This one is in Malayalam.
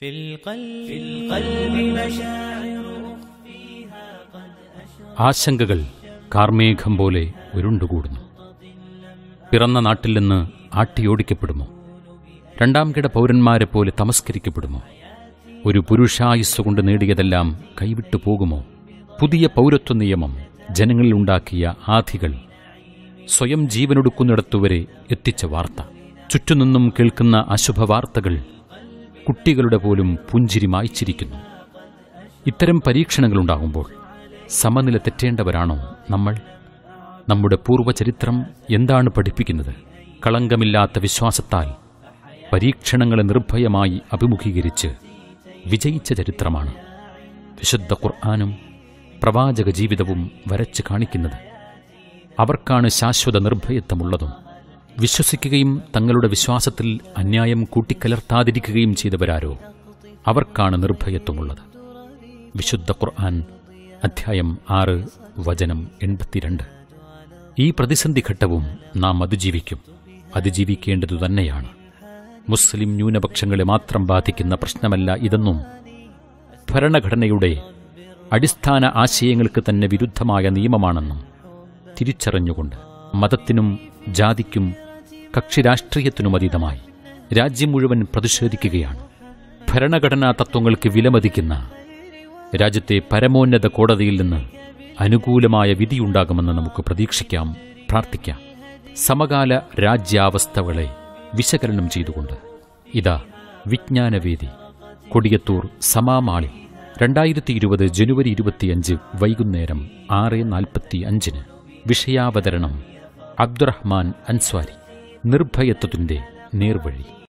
في القلب في القلب مشاعر أخفيها قد أشرقت ആശങ്കകൾ കാർമേഘം പോലെ ഉരുണ്ടുകൂടുന്നു പിറന്ന നാട്ടിൽ നിന്ന് ആട്ടിയോടിക്കപ്പെടുമോ രണ്ടാം കിട പൗരന്മാരെ പോലെ തമസ്കരിക്കപ്പെടുമോ ഒരു പുരുഷായുസ്സുകൊണ്ട് നേടിയതെല്ലാം കൈവിട്ടു പോകുമോ പുതിയ പൗരത്വ നിയമം ജനങ്ങളിൽ ഉണ്ടാക്കിയ ആധികൾ സ്വയം ജീവനൊടുക്കുന്നിടത്തുവരെ എത്തിച്ച വാർത്ത ചുറ്റുനിന്നും കേൾക്കുന്ന അശുഭ വാർത്തകൾ കുട്ടികളുടെ പോലും പുഞ്ചിരി മായ്ച്ചിരിക്കുന്നു ഇത്തരം പരീക്ഷണങ്ങളുണ്ടാകുമ്പോൾ സമനില തെറ്റേണ്ടവരാണോ നമ്മൾ നമ്മുടെ പൂർവ്വചരിത്രം എന്താണ് പഠിപ്പിക്കുന്നത് കളങ്കമില്ലാത്ത വിശ്വാസത്താൽ പരീക്ഷണങ്ങളെ നിർഭയമായി അഭിമുഖീകരിച്ച് വിജയിച്ച ചരിത്രമാണ് വിശുദ്ധ ഖുർആാനും പ്രവാചക ജീവിതവും വരച്ച് കാണിക്കുന്നത് അവർക്കാണ് ശാശ്വത നിർഭയത്വമുള്ളതും വിശ്വസിക്കുകയും തങ്ങളുടെ വിശ്വാസത്തിൽ അന്യായം കൂട്ടിക്കലർത്താതിരിക്കുകയും ചെയ്തവരാരോ അവർക്കാണ് നിർഭയത്വമുള്ളത് വിശുദ്ധ ഖുർആൻ അധ്യായം ആറ് വചനം എൺപത്തിരണ്ട് ഈ പ്രതിസന്ധി ഘട്ടവും നാം അതിജീവിക്കും അതിജീവിക്കേണ്ടതു തന്നെയാണ് മുസ്ലിം ന്യൂനപക്ഷങ്ങളെ മാത്രം ബാധിക്കുന്ന പ്രശ്നമല്ല ഇതെന്നും ഭരണഘടനയുടെ അടിസ്ഥാന ആശയങ്ങൾക്ക് തന്നെ വിരുദ്ധമായ നിയമമാണെന്നും തിരിച്ചറിഞ്ഞുകൊണ്ട് മതത്തിനും ജാതിക്കും കക്ഷിരാഷ്ട്രീയത്തിനും അതീതമായി രാജ്യം മുഴുവൻ പ്രതിഷേധിക്കുകയാണ് ഭരണഘടനാ തത്വങ്ങൾക്ക് വിലമതിക്കുന്ന രാജ്യത്തെ പരമോന്നത കോടതിയിൽ നിന്ന് അനുകൂലമായ വിധിയുണ്ടാകുമെന്ന് നമുക്ക് പ്രതീക്ഷിക്കാം പ്രാർത്ഥിക്കാം സമകാല രാജ്യാവസ്ഥകളെ വിശകലനം ചെയ്തുകൊണ്ട് ഇതാ വിജ്ഞാനവേദി കൊടിയത്തൂർ സമാമാളിൽ രണ്ടായിരത്തി ഇരുപത് ജനുവരി ഇരുപത്തിയഞ്ച് വൈകുന്നേരം ആറ് നാൽപ്പത്തി അഞ്ചിന് വിഷയാവതരണം അബ്ദുറഹ്മാൻ അൻസ്വാരി നിർഭയത്വത്തിന്റെ നേർവഴി